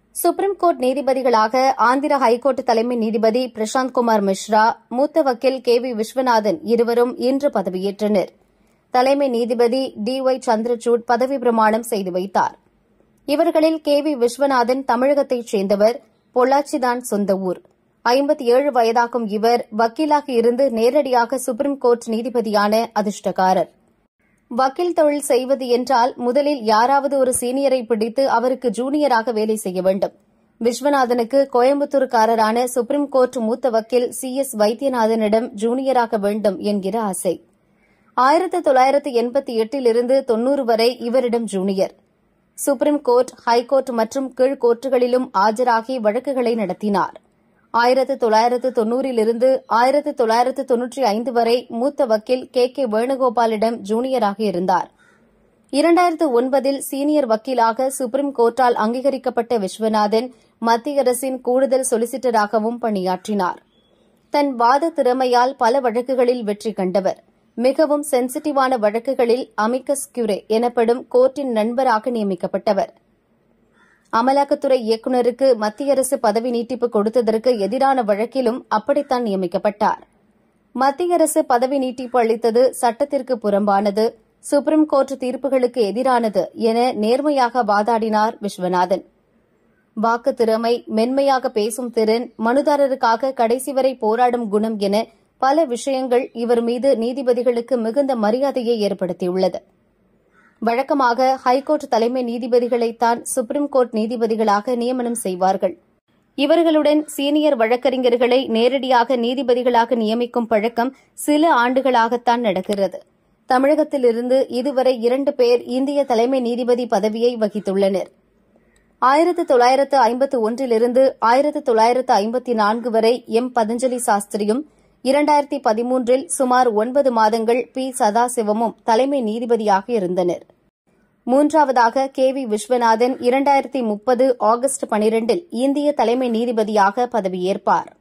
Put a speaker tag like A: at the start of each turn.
A: supreme court நீதிபதிகளாக Andhra high court தலைமை நீதிபதி பிரசாந்த் குமார் மிஸ்ரா மூத்த வக்கீல் கே வி விஸ்வநாதன் இருவரும் இன்று பதவியேற்றனர் தலைமை நீதிபதி டி ஒய் சந்திரசூட் பதவி பிரமாணம் செய்து வைத்தார் இவர்களில் கே வி விஸ்வநாதன் தமிழகத்தைச் சேர்ந்தவர் பொள்ளாச்சிதான் சொந்த ஊர் ஐம்பத்தி ஏழு வயதாகும் இவர் வக்கீலாக இருந்து நேரடியாக சுப்ரீம் கோர்ட் நீதிபதியான அதிர்ஷ்டக்காரர் வக்கீல் தொழில் செய்வது என்றால் முதலில் யாராவது ஒரு சீனியரை பிடித்து அவருக்கு ஜூனியராக வேலை செய்ய வேண்டும் விஸ்வநாதனுக்கு கோயம்புத்தூர்காரரான சுப்ரீம் கோர்ட் மூத்த வக்கீல் சி எஸ் வைத்தியநாதனிடம் ஜூனியராக வேண்டும் என்கிற ஆசை ஆயிரத்து தொள்ளாயிரத்து எண்பத்தி எட்டிலிருந்து தொன்னூறு வரை இவரிடம் ஜூனியர் சுப்ரீம் கோர்ட் ஹைகோர்ட் மற்றும் கீழ் கோர்ட்டுகளிலும் ஆஜராகி வழக்குகளை நடத்தினார் ஆயிரத்து தொள்ளாயிரத்து தொன்னூறிலிருந்து ஆயிரத்து தொள்ளாயிரத்து தொன்னூற்றி ஐந்து வரை மூத்த வக்கீல் கே கே வேணுகோபாலிடம் ஜூனியராக இருந்தார் இரண்டாயிரத்து ஒன்பதில் சீனியர் வக்கீலாக சுப்ரீம் கோர்ட்டால் அங்கீகரிக்கப்பட்ட விஸ்வநாதன் மத்திய அரசின் கூடுதல் சொலிசிட்டராகவும் பணியாற்றினார் தன் வாத திறமையால் பல வழக்குகளில் வெற்றி கண்டவர் மிகவும் சென்சிட்டிவான வழக்குகளில் அமிகஸ் கியூரே எனப்படும் கோர்ட்டின் நண்பராக நியமிக்கப்பட்டவர் அமலாக்கத்துறை இயக்குநருக்கு மத்திய அரசு பதவி நீட்டிப்பு கொடுத்ததற்கு எதிரான வழக்கிலும் அப்படித்தான் நியமிக்கப்பட்டார் மத்திய அரசு பதவி நீட்டிப்பு அளித்தது சட்டத்திற்கு புறம்பானது சுப்ரீம் கோர்ட் தீர்ப்புகளுக்கு எதிரானது என நேர்மையாக வாதாடினார் விஸ்வநாதன் வாக்கு திறமை மென்மையாக பேசும் திறன் மனுதாரருக்காக கடைசி வரை போராடும் குணம் என பல விஷயங்கள் இவர் மீது நீதிபதிகளுக்கு மிகுந்த மரியாதையை ஏற்படுத்தியுள்ளது வழக்கமாக ஹைகோர்ட் தலைமை நீதிபதிகளைத்தான் சுப்ரீம் கோர்ட் நீதிபதிகளாக நியமனம் செய்வார்கள் இவர்களுடன் சீனியர் வழக்கறிஞர்களை நேரடியாக நீதிபதிகளாக நியமிக்கும் பழக்கம் சில ஆண்டுகளாகத்தான் நடக்கிறது தமிழகத்திலிருந்து இதுவரை இரண்டு பேர் இந்திய தலைமை நீதிபதி பதவியை வகித்துள்ளனர் ஆயிரத்து தொள்ளாயிரத்து ஐம்பத்து ஒன்றிலிருந்து ஆயிரத்து தொள்ளாயிரத்து ஐம்பத்தி நான்கு வரை எம் பதஞ்சலி சாஸ்திரியும் இரண்டாயிரத்தி பதிமூன்றில் சுமார் ஒன்பது மாதங்கள் பி சதாசிவமும் தலைமை நீதிபதியாக இருந்தனர் மூன்றாவதாக கே வி விஸ்வநாதன் இரண்டாயிரத்தி முப்பது ஆகஸ்ட் பனிரெண்டில் இந்திய தலைமை நீதிபதியாக பதவியேற்பாா்